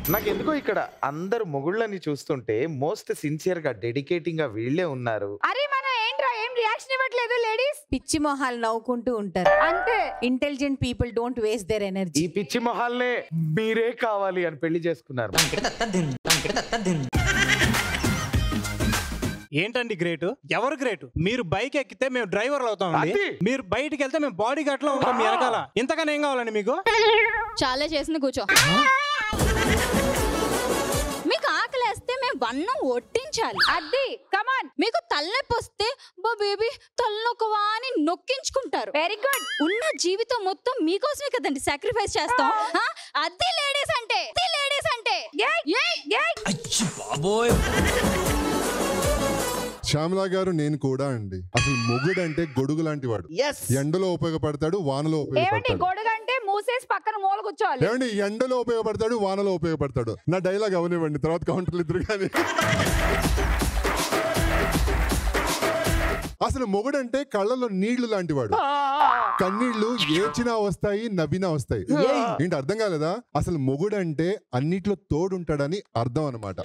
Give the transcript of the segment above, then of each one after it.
నాకు ఎందుకో ఇక్కడ అందరు మొగుళ్ళని చూస్తుంటే మోస్ట్ సిన్సియర్ గా డెడికేటింగ్ గా వీళ్ళే ఉన్నారు అరే మనం ఏంట్రా ఏం రియాక్షన్ ఇవ్వట్లేదు లేడీస్ పిచ్చి మొహాలు నవ్వుకుంటూ ఉంటారు అంతే intelligent people don't waste their ఈ ఎనర్జీ పిచ్చి మొహాల్నే మీరే కావాలి అని పెళ్లి చేసుకున్నారు ఏంటండి గ్రేట్ ఎవరు గ్రేట్ మీరు బైక్ ఎక్కితే మేము డ్రైవర్లు అవుతామండి అది. మీరు బయటికి వెళ్తే మేము బాడీ గార్డ్ లో ఉంటాం మీ వెనకాల ఇంతకన్నా ఏం కావాలండి మీకు చాలా చేసింది కూర్చో మీకు ఆకలేస్తే మేము వన్నం వడ్డించాలి అది కమాన్ మీకు తలనొప్పి వస్తే బా బేబీ తలనొక్కవా అని నొక్కించుకుంటారు వెరీ గుడ్ ఉన్న జీవితం మొత్తం మీకోసమే కదండి సాక్రిఫైస్ చేస్తాం ఆ? అది లేడీస్ అంటే అది లేడీస్ అంటే ఏయ్! శ్యామలా గారు నేను కూడా అండి అసలు మొగుడు అంటే గొడుగు లాంటి వాడు ఎండలో ఉపయోగపడతాడు వానలో ఏమండి ఉపయోగపడతాడు గొడుగు అంటే మూసేసి పక్కన మూల కూర్చోవాలి ఏమండి ఎండలో ఉపయోగపడతాడు వానలో ఉపయోగపడతాడు నా డైలాగ్ అవనివ్వండి తర్వాత కౌంటర్లు ఇద్దరు కానీ అసలు మొగుడంటే కళ్ళలో నీళ్లు లాంటి వాడు కన్నీళ్లు ఏచినా వస్తాయి నవ్వినా వస్తాయి ఏంటి అర్థం కాలేదా అసలు మొగుడంటే అన్నిట్లో తోడుంటాడని అర్థం అన్నమాట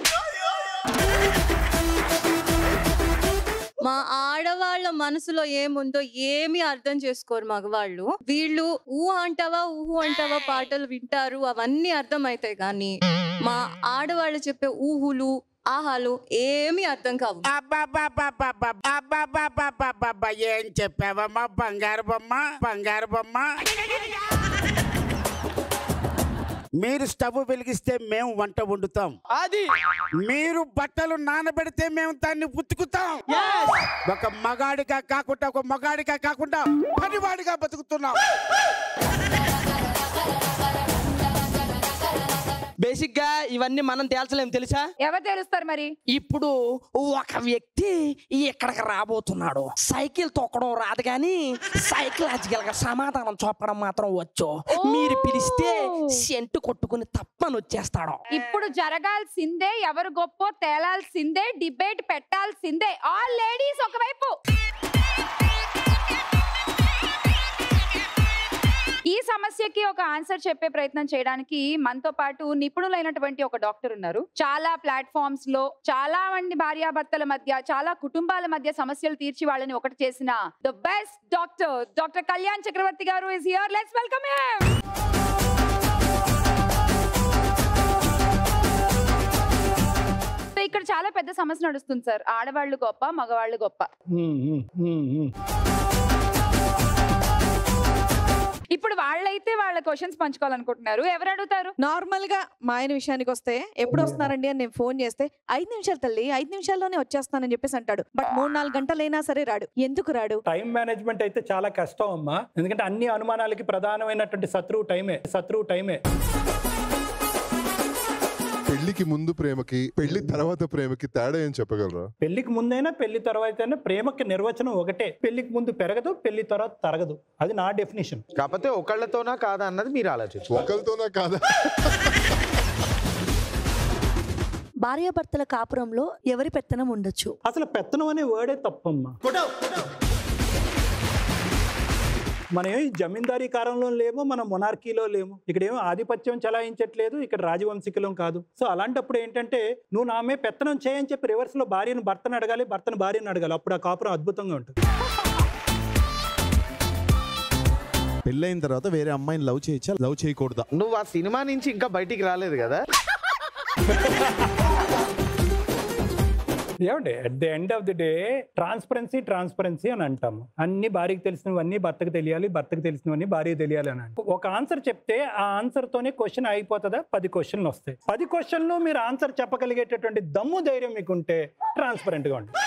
మా ఆడవాళ్ళ మనసులో ఏముందో ఏమీ అర్థం చేసుకోరు మగవాళ్ళు వీళ్ళు ఊ అంటావా ఊహు అంటావా పాటలు వింటారు అవన్నీ అర్థమవుతాయి కానీ మా ఆడవాళ్ళు చెప్పే ఊహులు ఆహాలు ఏమీ అర్థం కావు అబ్బాబ్బాబ్బాబ్బాబ్బాబ్బాబ్బాబ్బా ఏం చెప్పావమ్మా బంగారు బొమ్మ బంగారు బొమ్మ మీరు స్టవ్ వెలిగిస్తే మేము వంట వండుతాం అది మీరు బట్టలు నానబెడితే మేము దాన్ని ఉతుకుతాం ఒక మగాడిగా కాకుండా ఒక మగాడిగా కాకుండా పనివాడిగా బతుకుతున్నాం బేసిక్ గా ఇవన్నీ మనం తేల్చలేం తెలుసా ఎవరు తెలుస్తారు మరి ఇప్పుడు ఒక వ్యక్తి ఇక్కడికి రాబోతున్నాడు సైకిల్ తొక్కడం రాదు కానీ సైకలాజికల్ గా సమాధానం చెప్పడం మాత్రం వచ్చు మీరు పిలిస్తే సెంటు కొట్టుకుని తప్పని వచ్చేస్తాడు ఇప్పుడు జరగాల్సిందే ఎవరు గొప్ప తేలాల్సిందే డిబేట్ పెట్టాల్సిందే ఆల్ లేడీస్ ఒకవైపు ఈ సమస్యకి ఒక ఆన్సర్ చెప్పే ప్రయత్నం చేయడానికి మనతో పాటు నిపుణులైనటువంటి ఒక డాక్టర్ ఉన్నారు చాలా ప్లాట్ఫామ్స్ లో చాలా మంది భార్యాభర్తల మధ్య చాలా కుటుంబాల మధ్య సమస్యలు తీర్చి వాళ్ళని ఒకటి చేసిన the best doctor doctor Kalyan Chakravarthy garu is here let's welcome him so ఇక్కడ చాలా పెద్ద సమస్య నడుస్తుంది సార్ ఆడవాళ్ళు గొప్ప మగవాళ్ళు గొప్ప ఇప్పుడు వాళ్ళైతే వాళ్ళ క్వశ్చన్స్ పంచుకోవాలనుకుంటున్నారు ఎవరు అడుగుతారు నార్మల్ గా మా ఆయన విషయానికి వస్తే ఎప్పుడు వస్తున్నారండి అని నేను ఫోన్ చేస్తే ఐదు నిమిషాలు తల్లి ఐదు నిమిషాల్లోనే వచ్చేస్తానని చెప్పేసి అంటాడు బట్ మూడు నాలుగు గంటలైనా సరే రాడు ఎందుకు రాడు టైం మేనేజ్మెంట్ అయితే చాలా కష్టం అమ్మా ఎందుకంటే అన్ని అనుమానాలకి ప్రధానమైనటువంటి శత్రువు టైమే శత్రువు టైమే పెళ్లికి ముందు ప్రేమకి పెళ్లి తర్వాత ప్రేమకి తేడా ఏం చెప్పగలరా పెళ్లికి ముందైనా పెళ్లి తర్వాత అయినా ప్రేమకి నిర్వచనం ఒకటే పెళ్లికి ముందు పెరగదు పెళ్లి తర్వాత తరగదు అది నా డెఫినేషన్ కాకపోతే ఒకళ్ళతోనా కాదా అన్నది మీరు ఆలోచించు ఒకరితోనా కాదా భార్యాభర్తల కాపురంలో ఎవరి పెత్తనం ఉండొచ్చు అసలు పెత్తనం అనే వర్డే తప్పమ్మా మనం ఏం జమీందారీ కాలంలో లేము మనం మొనార్కీలో లేము ఇక్కడ ఏమో ఆధిపత్యం చలాయించట్లేదు ఇక్కడ రాజవంశికులం కాదు సో అలాంటప్పుడు ఏంటంటే నువ్వు నామే పెత్తనం చేయని చెప్పి రివర్స్ లో భార్యను భర్తను అడగాలి భర్తను భార్యను అడగాలి అప్పుడు ఆ కాపురం అద్భుతంగా ఉంటుంది పెళ్ళైన తర్వాత వేరే అమ్మాయిని లవ్ చేయొచ్చా లవ్ చేయకూడదా నువ్వు ఆ సినిమా నుంచి ఇంకా బయటికి రాలేదు కదా ఏమండి at the end of the day transparency transparency అని అంటాము అన్ని భార్యకి తెలిసినవన్నీ భర్తకు తెలియాలి భర్తకు తెలిసినవన్నీ భార్యకి తెలియాలి అని అంటాం. ఒక ఆన్సర్ చెప్తే ఆ ఆన్సర్ తోనే క్వశ్చన్ అయిపోతుందా పది క్వశ్చన్లు వస్తాయి పది క్వశ్చన్లు మీరు ఆన్సర్ చెప్పగలిగేటటువంటి దమ్ము ధైర్యం మీకుంటే ట్రాన్స్పరెంట్ గా ఉంటుంది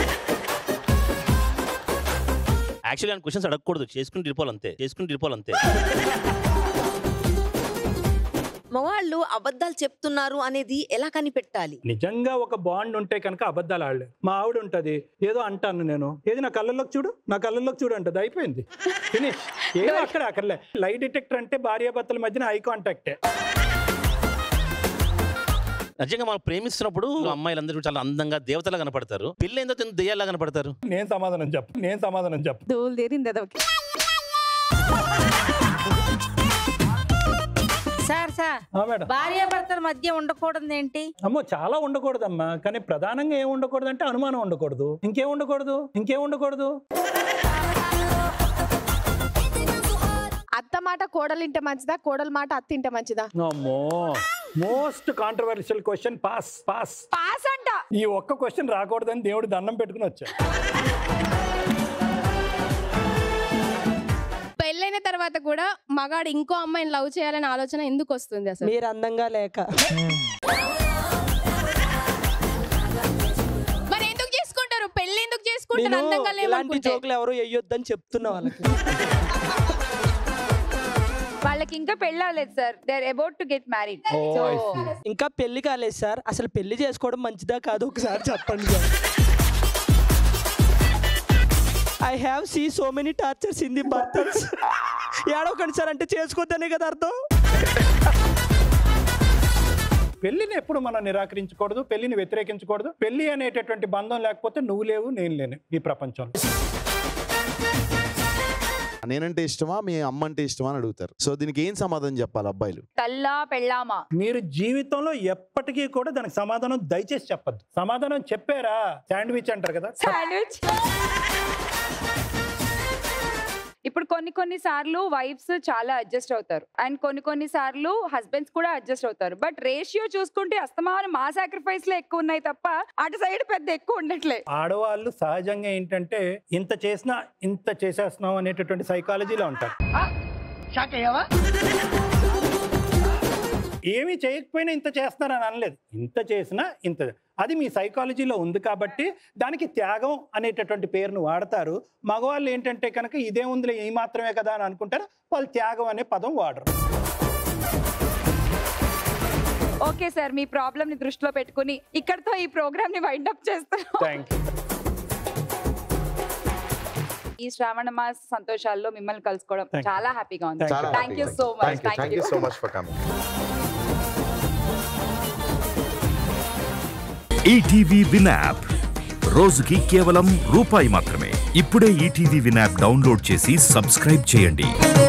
యాక్చువల్లీ ఆయన క్వశ్చన్స్ అడగకూడదు చేసుకుని వెళ్ళిపోవాలంతే చేసుకుని వెళ్ళిపోవాలంతే మగవాళ్ళు అబద్ధాలు చెప్తున్నారు అనేది ఎలా కనిపెట్టాలి నిజంగా ఒక బాండ్ ఉంటే కనుక అబద్ధాలు ఆడలేదు మా ఆవిడ ఉంటది ఏదో అంటాను నేను ఏది నా కళ్ళల్లోకి చూడు నా కళ్ళల్లోకి చూడు అంటది అయిపోయింది ఫినిష్ ఏదో అక్కడ అక్కర్లే లై డిటెక్టర్ అంటే భార్యాభర్తల మధ్యన ఐ కాంటాక్టే నిజంగా మనం ప్రేమిస్తున్నప్పుడు అమ్మాయిలందరూ చాలా అందంగా దేవతలా కనపడతారు పెళ్ళి ఏందో తిని దెయ్యాలా కనపడతారు నేను సమాధానం చెప్పు నేను సమాధానం చెప్పు దోలు తీరింది అదొక సార్ సార్ ఆ, మేడం భార్యాభర్తల మధ్య ఉండకూడదు ఏంటి అమ్మో చాలా ఉండకూడదమ్మా కానీ ప్రధానంగా ఏం ఉండకూడదు అంటే అనుమానం ఉండకూడదు ఇంకేం ఉండకూడదు ఇంకేం ఉండకూడదు అత్త మాట కోడలింటే మంచిదా కోడల మాట అత్తింటే మంచిదా అమ్మో most controversial question pass pass pass అంట ఈ ఒక్క క్వశ్చన్ రాకూడదని దేవుడు దండం పెట్టుకుని వచ్చా పెళ్ళైన తర్వాత కూడా మగాడు ఇంకో అమ్మాయిని లవ్ చేయాలనే ఆలోచన ఎందుకు వస్తుంది అసలు మీరు అందంగా లేక మరి ఎందుకు చేసుకుంటారు పెళ్లి ఎందుకు చేసుకుంటారు నేను అందంగా ఇలాంటి లేవనుకుంటే జోకులు ఎవరు వేయొద్దని చెప్తున్నా వాళ్ళకి వాళ్ళకి ఇంకా పెళ్ళి అవ్వలేదు sir they are about to get married so ఇంకా పెళ్లి కాలేదు సార్ అసలు పెళ్లి చేసుకోవడం మంచిదా కాదు ఒకసారి చెప్పండి sir I have see so many tortures in the burdens ఏడవకండి సార్ అంటే చేసుకోవద్దనే కదా అర్థం పెళ్లిని ఎప్పుడు మనం నిరాకరించకూడదు పెళ్లిని వ్యతిరేకించకూడదు పెళ్లి అనేటటువంటి బంధం లేకపోతే నువ్వు లేవు నేను లేను ఈ ప్రపంచంలో నేనంటే ఇష్టమా మీ అమ్మ అంటే ఇష్టమా అని అడుగుతారు సో దీనికి ఏం సమాధానం చెప్పాలి అబ్బాయిలు తల్లా పెళ్ళామా మీరు జీవితంలో ఎప్పటికీ కూడా దానికి సమాధానం దయచేసి చెప్పద్దు సమాధానం చెప్పారా శాండ్విచ్ అంటారు కదా శాండ్విచ్ ఇప్పుడు కొన్ని కొన్ని సార్లు వైఫ్స్ చాలా అడ్జస్ట్ అవుతారు అండ్ కొన్ని కొన్ని సార్లు హస్బెండ్స్ కూడా అడ్జస్ట్ అవుతారు బట్ రేషియో చూసుకుంటే అస్తమానం మా సాక్రిఫైస్ లో ఎక్కువ ఉన్నాయి తప్ప అటు సైడ్ పెద్ద ఎక్కువ ఉండట్లే ఆడవాళ్ళు సహజంగా ఏంటంటే ఇంత చేసినా ఇంత చేసేస్తున్నాం అనేటటువంటి సైకాలజీలో ఉంటారు ఏమీ చేయకపోయినా ఇంత చేస్తున్నారని అనలేదు ఇంత చేసినా ఇంత అది మీ సైకాలజీలో ఉంది కాబట్టి దానికి త్యాగం అనేటటువంటి పేరును వాడతారు మగవాళ్ళు ఏంటంటే కనుక ఇదే ఉందిలే ఈ మాత్రమే కదా అని అనుకుంటారు వాళ్ళు త్యాగం అనే పదం వాడరు ఓకే సార్ మీ ప్రాబ్లమ్ ని దృష్టిలో పెట్టుకుని ఇక్కడతో ఈ ప్రోగ్రామ్ ని వైండ్ అప్ చేస్తున్నాం థ్యాంక్ యూ ఈ శ్రావణ మాస సంతోషాల్లో మిమ్మల్ని కలుసుకోవడం Thank you. చాలా హ్యాపీగా ఉంది చాలా thank you so much thank you so much for coming ETV win app రోజుకి కేవలం రూపాయి మాత్రమే ఇప్పుడే ఈటీవీ విన్ యాప్ డౌన్లోడ్ చేసి సబ్స్క్రైబ్ చేయండి